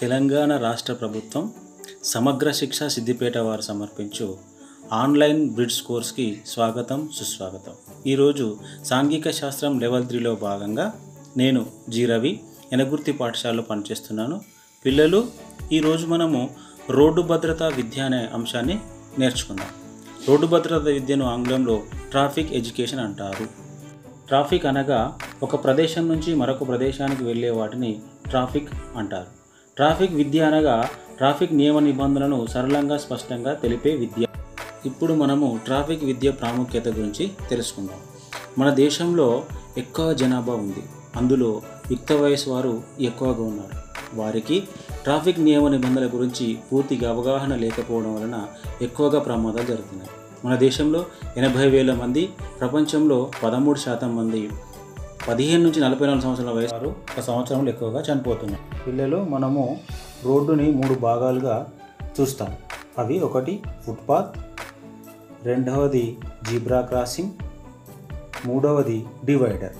తెలంగాణ రాష్ట్ర ప్రభుత్వం సమగ్ర శిక్ష సిద్దిపేట వారు సమర్పించు ఆన్లైన్ బ్రిడ్జ్ కోర్స్కి స్వాగతం సుస్వాగతం ఈరోజు సాంఘిక శాస్త్రం లెవెల్ త్రీలో భాగంగా నేను జి రవి ఎనగుర్తి పాఠశాలలో పనిచేస్తున్నాను పిల్లలు ఈరోజు మనము రోడ్డు భద్రతా విద్య అనే అంశాన్ని నేర్చుకుందాం రోడ్డు భద్రతా విద్యను ఆంగ్లంలో ట్రాఫిక్ ఎడ్యుకేషన్ అంటారు ట్రాఫిక్ అనగా ఒక ప్రదేశం నుంచి మరొక ప్రదేశానికి వెళ్ళే వాటిని ట్రాఫిక్ అంటారు ట్రాఫిక్ విద్య అనగా ట్రాఫిక్ నియమ నిబంధనలను సరళంగా స్పష్టంగా తెలిపే విద్య ఇప్పుడు మనము ట్రాఫిక్ విద్య ప్రాముఖ్యత గురించి తెలుసుకుందాం మన దేశంలో ఎక్కువ జనాభా ఉంది అందులో యుక్త వయసు వారు ఎక్కువగా ఉన్నారు వారికి ట్రాఫిక్ నియమ నిబంధనల గురించి పూర్తిగా అవగాహన లేకపోవడం వలన ఎక్కువగా ప్రమాదాలు జరుగుతున్నాయి మన దేశంలో ఎనభై వేల మంది ప్రపంచంలో పదమూడు శాతం మంది పదిహేను నుంచి నలభై నాలుగు సంవత్సరాల వయసు వారు ఒక సంవత్సరంలో ఎక్కువగా చనిపోతున్నారు పిల్లలు మనము రోడ్డుని మూడు భాగాలుగా చూస్తాం అవి ఒకటి ఫుట్పాత్ రెండవది జీబ్రా క్రాసింగ్ మూడవది డివైడర్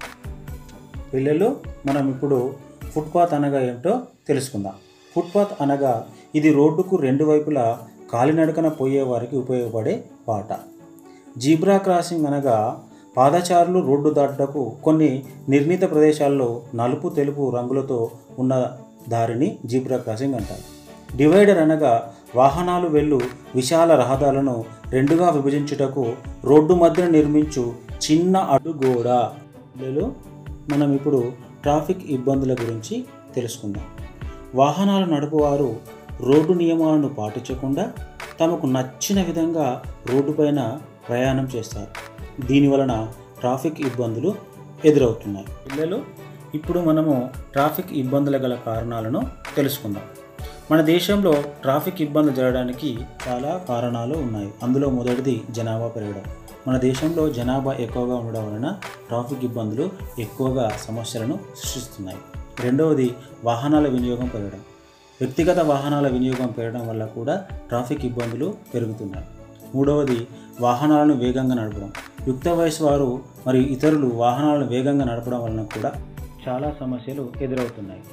పిల్లలు మనం ఇప్పుడు ఫుట్పాత్ అనగా ఏమిటో తెలుసుకుందాం ఫుట్పాత్ అనగా ఇది రోడ్డుకు రెండు వైపులా కాలినడకన పోయే వారికి ఉపయోగపడే బాట జీబ్రా క్రాసింగ్ అనగా పాదచారులు రోడ్డు దాటుటకు కొన్ని నిర్ణీత ప్రదేశాల్లో నలుపు తెలుపు రంగులతో ఉన్న దారిని జీబ్రా క్రాసింగ్ అంటారు డివైడర్ అనగా వాహనాలు వెళ్ళు విశాల రహదారులను రెండుగా విభజించుటకు రోడ్డు మధ్యన నిర్మించు చిన్న అడ్డుగోడ పిల్లలు మనం ఇప్పుడు ట్రాఫిక్ ఇబ్బందుల గురించి తెలుసుకుందాం వాహనాలు నడుపువారు రోడ్డు నియమాలను పాటించకుండా తమకు నచ్చిన విధంగా రోడ్డుపైన ప్రయాణం చేస్తారు దీని వలన ట్రాఫిక్ ఇబ్బందులు ఎదురవుతున్నాయి పిల్లలు ఇప్పుడు మనము ట్రాఫిక్ ఇబ్బందుల గల కారణాలను తెలుసుకుందాం మన దేశంలో ట్రాఫిక్ ఇబ్బందులు జరగడానికి చాలా కారణాలు ఉన్నాయి అందులో మొదటిది జనాభా పెరగడం మన దేశంలో జనాభా ఎక్కువగా ఉండడం వలన ట్రాఫిక్ ఇబ్బందులు ఎక్కువగా సమస్యలను సృష్టిస్తున్నాయి రెండవది వాహనాల వినియోగం పెరగడం వ్యక్తిగత వాహనాల వినియోగం పెరగడం వల్ల కూడా ట్రాఫిక్ ఇబ్బందులు పెరుగుతున్నాయి మూడవది వాహనాలను వేగంగా నడపడం యుక్త వయసు వారు మరియు ఇతరులు వాహనాలను వేగంగా నడపడం వలన కూడా చాలా సమస్యలు ఎదురవుతున్నాయి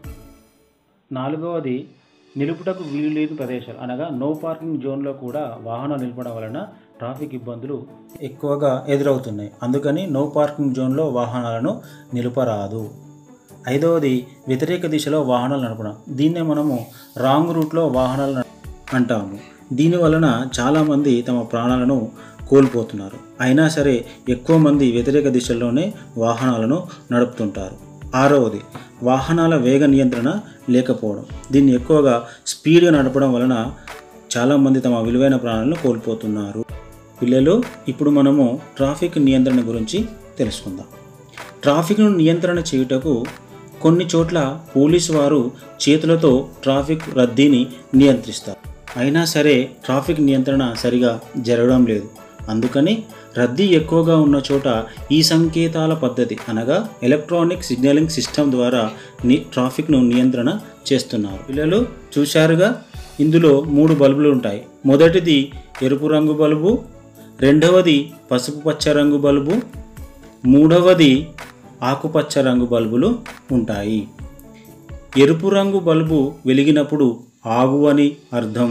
నాలుగవది నిలుపుటకు వీలు లేని ప్రదేశాలు అనగా నో పార్కింగ్ జోన్లో కూడా వాహనాలు నిలపడం వలన ట్రాఫిక్ ఇబ్బందులు ఎక్కువగా ఎదురవుతున్నాయి అందుకని నో పార్కింగ్ జోన్లో వాహనాలను నిలుపరాదు ఐదవది వ్యతిరేక దిశలో వాహనాలు నడపడం దీన్నే మనము రాంగ్ రూట్లో వాహనాలు నడ- అంటాము దీని వలన చాలామంది తమ ప్రాణాలను కోల్పోతున్నారు అయినా సరే ఎక్కువ మంది వ్యతిరేక దిశల్లోనే వాహనాలను నడుపుతుంటారు ఆరవది వాహనాల వేగ నియంత్రణ లేకపోవడం దీన్ని ఎక్కువగా స్పీడ్గా నడపడం వలన చాలామంది తమ విలువైన ప్రాణాలను కోల్పోతున్నారు పిల్లలు ఇప్పుడు మనము ట్రాఫిక్ నియంత్రణ గురించి తెలుసుకుందాం ట్రాఫిక్ను నియంత్రణ చేయుటకు కొన్ని చోట్ల పోలీసు వారు చేతులతో ట్రాఫిక్ రద్దీని నియంత్రిస్తారు అయినా సరే ట్రాఫిక్ నియంత్రణ సరిగా జరగడం లేదు అందుకని రద్దీ ఎక్కువగా ఉన్న చోట ఈ సంకేతాల పద్ధతి అనగా ఎలక్ట్రానిక్ సిగ్నలింగ్ సిస్టమ్ ద్వారా ని ట్రాఫిక్ను నియంత్రణ చేస్తున్నారు పిల్లలు చూశారుగా ఇందులో మూడు బల్బులు ఉంటాయి మొదటిది ఎరుపు రంగు బల్బు రెండవది పసుపు పచ్చ రంగు బల్బు మూడవది ఆకుపచ్చ రంగు బల్బులు ఉంటాయి ఎరుపు రంగు బల్బు వెలిగినప్పుడు ఆగు అని అర్థం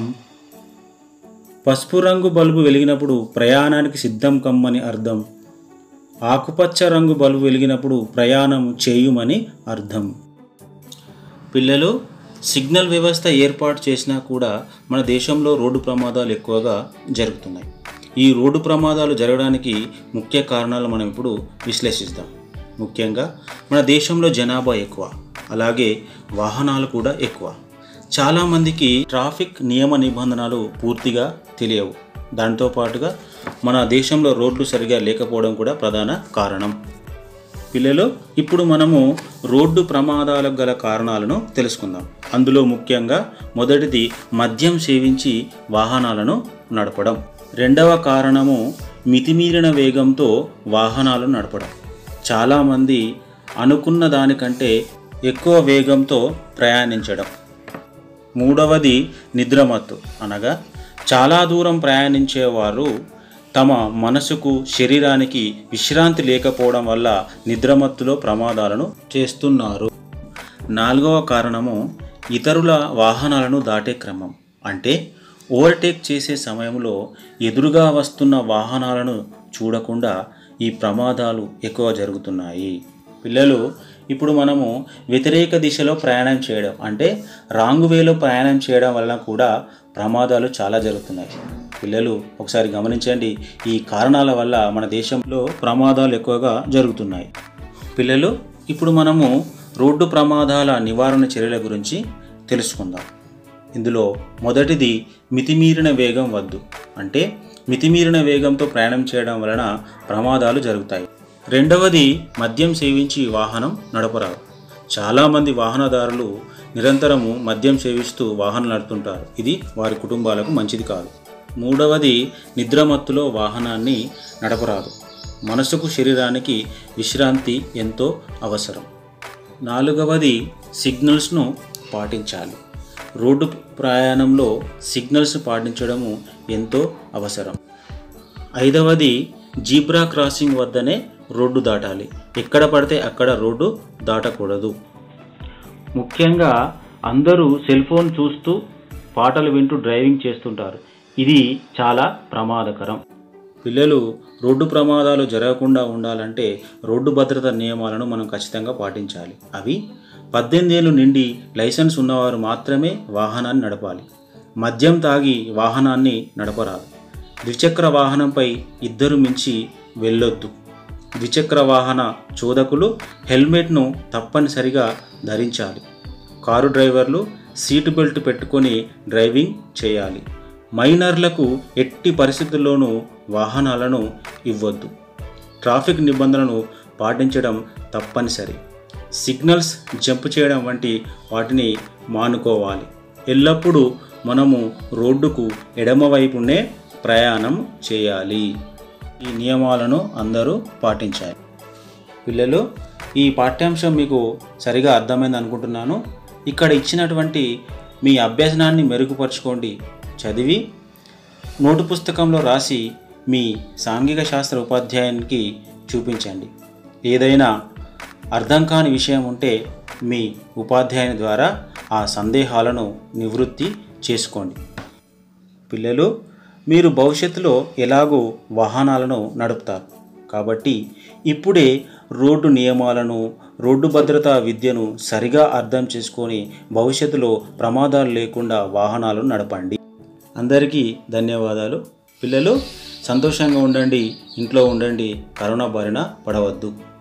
పసుపు రంగు బల్బు వెలిగినప్పుడు ప్రయాణానికి సిద్ధం కమ్మని అర్థం ఆకుపచ్చ రంగు బల్బు వెలిగినప్పుడు ప్రయాణం చేయుమని అర్థం పిల్లలు సిగ్నల్ వ్యవస్థ ఏర్పాటు చేసినా కూడా మన దేశంలో రోడ్డు ప్రమాదాలు ఎక్కువగా జరుగుతున్నాయి ఈ రోడ్డు ప్రమాదాలు జరగడానికి ముఖ్య కారణాలు మనం ఇప్పుడు విశ్లేషిద్దాం ముఖ్యంగా మన దేశంలో జనాభా ఎక్కువ అలాగే వాహనాలు కూడా ఎక్కువ చాలామందికి ట్రాఫిక్ నియమ నిబంధనలు పూర్తిగా తెలియవు దాంతో పాటుగా మన దేశంలో రోడ్లు సరిగా లేకపోవడం కూడా ప్రధాన కారణం పిల్లలు ఇప్పుడు మనము రోడ్డు ప్రమాదాలకు గల కారణాలను తెలుసుకుందాం అందులో ముఖ్యంగా మొదటిది మద్యం సేవించి వాహనాలను నడపడం రెండవ కారణము మితిమీరిన వేగంతో వాహనాలు నడపడం చాలామంది అనుకున్న దానికంటే ఎక్కువ వేగంతో ప్రయాణించడం మూడవది నిద్రమత్తు అనగా చాలా దూరం ప్రయాణించేవారు తమ మనసుకు శరీరానికి విశ్రాంతి లేకపోవడం వల్ల నిద్రమత్తులో ప్రమాదాలను చేస్తున్నారు నాలుగవ కారణము ఇతరుల వాహనాలను దాటే క్రమం అంటే ఓవర్టేక్ చేసే సమయంలో ఎదురుగా వస్తున్న వాహనాలను చూడకుండా ఈ ప్రమాదాలు ఎక్కువ జరుగుతున్నాయి పిల్లలు ఇప్పుడు మనము వ్యతిరేక దిశలో ప్రయాణం చేయడం అంటే రాంగ్ వేలో ప్రయాణం చేయడం వలన కూడా ప్రమాదాలు చాలా జరుగుతున్నాయి పిల్లలు ఒకసారి గమనించండి ఈ కారణాల వల్ల మన దేశంలో ప్రమాదాలు ఎక్కువగా జరుగుతున్నాయి పిల్లలు ఇప్పుడు మనము రోడ్డు ప్రమాదాల నివారణ చర్యల గురించి తెలుసుకుందాం ఇందులో మొదటిది మితిమీరిన వేగం వద్దు అంటే మితిమీరిన వేగంతో ప్రయాణం చేయడం వలన ప్రమాదాలు జరుగుతాయి రెండవది మద్యం సేవించి వాహనం నడపరాదు చాలామంది వాహనదారులు నిరంతరము మద్యం సేవిస్తూ వాహనం నడుపుతుంటారు ఇది వారి కుటుంబాలకు మంచిది కాదు మూడవది నిద్రమత్తులో వాహనాన్ని నడపరాదు మనసుకు శరీరానికి విశ్రాంతి ఎంతో అవసరం నాలుగవది సిగ్నల్స్ను పాటించాలి రోడ్డు ప్రయాణంలో సిగ్నల్స్ పాటించడము ఎంతో అవసరం ఐదవది జీబ్రా క్రాసింగ్ వద్దనే రోడ్డు దాటాలి ఎక్కడ పడితే అక్కడ రోడ్డు దాటకూడదు ముఖ్యంగా అందరూ సెల్ ఫోన్ చూస్తూ పాటలు వింటూ డ్రైవింగ్ చేస్తుంటారు ఇది చాలా ప్రమాదకరం పిల్లలు రోడ్డు ప్రమాదాలు జరగకుండా ఉండాలంటే రోడ్డు భద్రత నియమాలను మనం ఖచ్చితంగా పాటించాలి అవి పద్దెనిమిది ఏళ్ళు నిండి లైసెన్స్ ఉన్నవారు మాత్రమే వాహనాన్ని నడపాలి మద్యం తాగి వాహనాన్ని నడపరాదు ద్విచక్ర వాహనంపై ఇద్దరు మించి వెళ్ళొద్దు ద్విచక్ర వాహన చోదకులు హెల్మెట్ను తప్పనిసరిగా ధరించాలి కారు డ్రైవర్లు సీటు బెల్ట్ పెట్టుకొని డ్రైవింగ్ చేయాలి మైనర్లకు ఎట్టి పరిస్థితుల్లోనూ వాహనాలను ఇవ్వద్దు ట్రాఫిక్ నిబంధనలను పాటించడం తప్పనిసరి సిగ్నల్స్ జంప్ చేయడం వంటి వాటిని మానుకోవాలి ఎల్లప్పుడూ మనము రోడ్డుకు ఎడమవైపునే ప్రయాణం చేయాలి ఈ నియమాలను అందరూ పాటించాలి పిల్లలు ఈ పాఠ్యాంశం మీకు సరిగా అర్థమైంది అనుకుంటున్నాను ఇక్కడ ఇచ్చినటువంటి మీ అభ్యసనాన్ని మెరుగుపరచుకోండి చదివి నోటు పుస్తకంలో రాసి మీ సాంఘిక శాస్త్ర ఉపాధ్యాయునికి చూపించండి ఏదైనా అర్థం కాని విషయం ఉంటే మీ ఉపాధ్యాయుని ద్వారా ఆ సందేహాలను నివృత్తి చేసుకోండి పిల్లలు మీరు భవిష్యత్తులో ఎలాగో వాహనాలను నడుపుతారు కాబట్టి ఇప్పుడే రోడ్డు నియమాలను రోడ్డు భద్రతా విద్యను సరిగా అర్థం చేసుకొని భవిష్యత్తులో ప్రమాదాలు లేకుండా వాహనాలు నడపండి అందరికీ ధన్యవాదాలు పిల్లలు సంతోషంగా ఉండండి ఇంట్లో ఉండండి కరోనా బారిన పడవద్దు